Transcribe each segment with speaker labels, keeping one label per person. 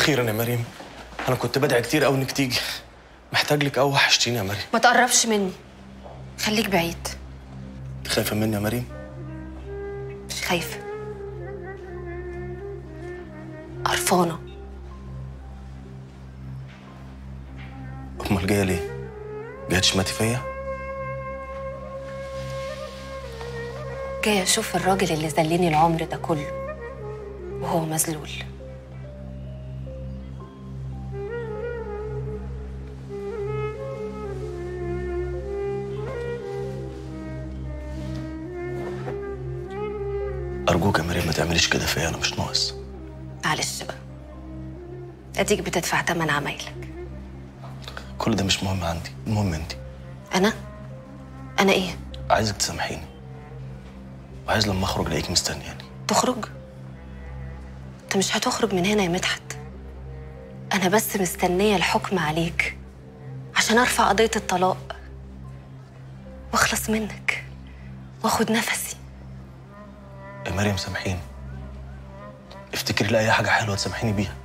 Speaker 1: اخيرا يا مريم انا كنت بدعي كتير قوي انك تيجي محتاج لك قوي وحشتيني يا مريم
Speaker 2: ما تقربش مني خليك بعيد
Speaker 1: انت خايفه مني يا مريم
Speaker 2: مش خايفة قرفانة
Speaker 1: امال جايه ليه جايه تشمتي فيا
Speaker 2: جاية أشوف الراجل اللي ذلني العمر ده كله وهو مذلول
Speaker 1: ارجوك يا مريم ما تعمليش كده فيا انا مش ناقص
Speaker 2: معلش بقى أديك بتدفع تمن عمايلك
Speaker 1: كل ده مش مهم عندي المهم انت
Speaker 2: أنا؟ أنا إيه؟
Speaker 1: عايزك تسامحيني وعايز لما اخرج الاقيك مستنياني
Speaker 2: تخرج؟ أنت مش هتخرج من هنا يا مدحت أنا بس مستنية الحكم عليك عشان أرفع قضية الطلاق وأخلص منك وآخد نفسي
Speaker 1: يا مريم سامحيني افتكري لي اي حاجه حلوه تسامحيني بيها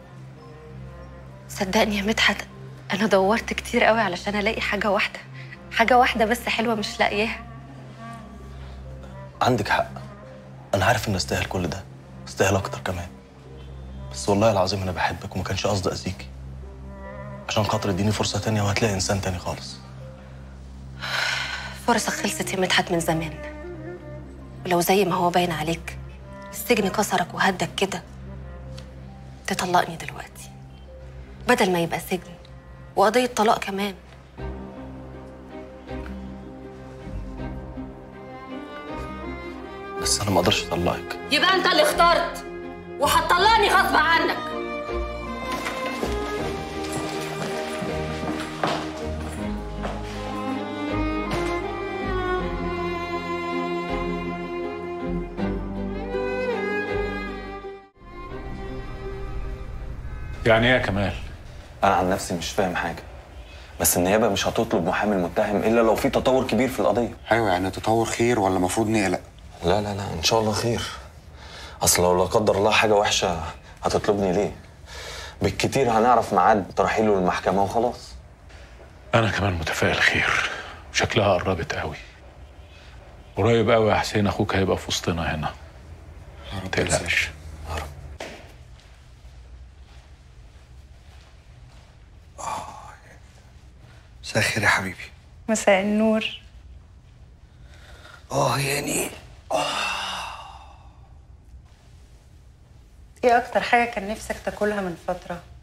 Speaker 2: صدقني يا مدحت أنا دورت كتير قوي علشان ألاقي حاجة واحدة حاجة واحدة بس حلوة مش لاقياها
Speaker 1: عندك حق انا عارف اني استاهل كل ده استاهل اكتر كمان بس والله العظيم انا بحبك وما كانش قصدي اذيكي عشان خاطر اديني فرصه تانية وهتلاقي انسان تاني خالص
Speaker 2: فرصك خلصت يا مدحت من زمان ولو زي ما هو باين عليك السجن كسرك وهدك كده تطلقني دلوقتي بدل ما يبقى سجن وقضية طلاق كمان
Speaker 1: بس انا ما اقدرش اطلقك
Speaker 2: يبقى انت اللي اخترت وهتطلقني غصب عنك
Speaker 3: يعني ايه يا كمال؟
Speaker 4: انا عن نفسي مش فاهم حاجه بس النيابه مش هتطلب محامي المتهم الا لو في تطور كبير في القضيه
Speaker 5: ايوه يعني تطور خير ولا المفروض نقلق
Speaker 4: لا لا لا ان شاء الله خير اصل لو لا قدر الله حاجه وحشه هتطلبني ليه بالكتير هنعرف ميعاد ترحيله للمحكمه وخلاص
Speaker 3: انا كمان متفائل خير شكلها قربت قوي قريب قوي يا حسين اخوك هيبقى في وسطنا هنا
Speaker 5: يا رب
Speaker 3: تقلقش
Speaker 5: مساء الخير يا حبيبي
Speaker 6: مساء النور
Speaker 5: اه يعني
Speaker 6: ايه اكتر حاجة كان نفسك تاكلها من فترة